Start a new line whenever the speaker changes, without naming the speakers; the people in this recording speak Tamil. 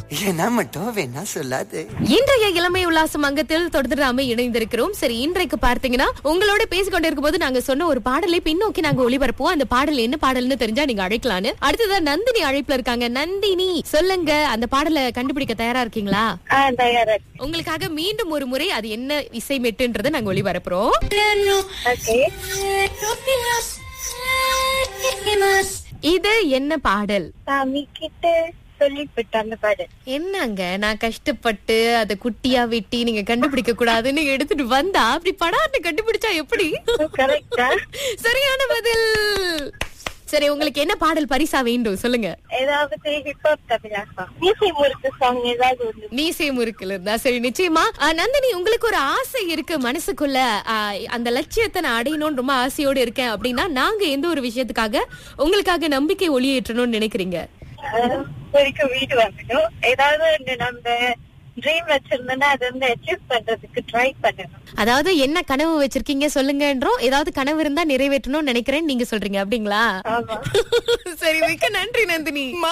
என்ன மட்டும் வேணா சொல்லாது
இன்றைய இளமை உல்லாசம் அங்கத்தில் தொடர்ந்து நாம இணைந்திருக்கிறோம் சரி இன்றைக்கு பார்த்தீங்கன்னா உங்களோட பேசிக்கொண்டு இருக்கும்போது நாங்க சொன்ன ஒரு பாடலை பின்னோக்கி நாங்க ஒளிபரப்புவோம் அந்த பாடல் என்ன பாடல்னு தெரிஞ்சா நீங்க அழைக்கலான்னு அடுத்ததா நந்தினி அழைப்புல இருக்காங்க நந்தினி சொல்லுங்க அந்த பாடலை கண்டுபிடிக்க தயாரா இருக்கீங்களா
ஆ தயாரா இருக்கு.
உங்களுக்காக மீண்டும் ஒரு முறை அது என்ன இசை மெட்டுன்றதை நாங்க ஒளிபரப்புறோம்
ஓகே
இது என்ன பாடல்
சாமி கிட்ட சொல்லிவிட்டு அந்த பாடு
என்னங்க நான் கஷ்டப்பட்டு அதை குட்டியா வெட்டி நீங்க கண்டுபிடிக்க கூடாதுன்னு எடுத்துட்டு வந்தா அப்படி படான்னு கண்டுபிடிச்சா எப்படி
கரெக்டா
சரியான பதில் சரி உங்களுக்கு என்ன பாடல் பரிசா வேண்டும் சொல்லுங்க
ஏதாவது ஹிப்ஹாப் தமிழா சாங் மியூசிக் முறுக்கு சாங் ஏதாவது ஒண்ணு
மீசை முறுக்குல இருந்தா சரி நிச்சயமா ஆ, நந்தினி உங்களுக்கு ஒரு ஆசை இருக்கு மனசுக்குள்ள ஆ, அந்த லட்சியத்தை நான் அடையணும்னு ரொம்ப ஆசையோடு இருக்கேன் அப்படின்னா நாங்க எந்த ஒரு விஷயத்துக்காக உங்களுக்காக நம்பிக்கை ஒளியேற்றணும்னு நினைக்கிறீங்க
ஆஹ், வரைக்கும் வீடு வாங்கணும் ஏதாவது ஒண்ணு நம்ம ட்ரீம் வச்சிருந்தோம்னா அதை வந்து அச்சீவ் பண்றதுக்கு ட்ரை பண்ணணும்
அதாவது என்ன கனவு வச்சிருக்கீங்க சொல்லுங்கன்றோம் ஏதாவது கனவு இருந்தா நிறைவேற்றணும்னு நினைக்கிறேன்னு நீங்க சொல்றீங்க அப்படிங்களா
ஆமா
சரி மிக்க நன்றி நந்தினி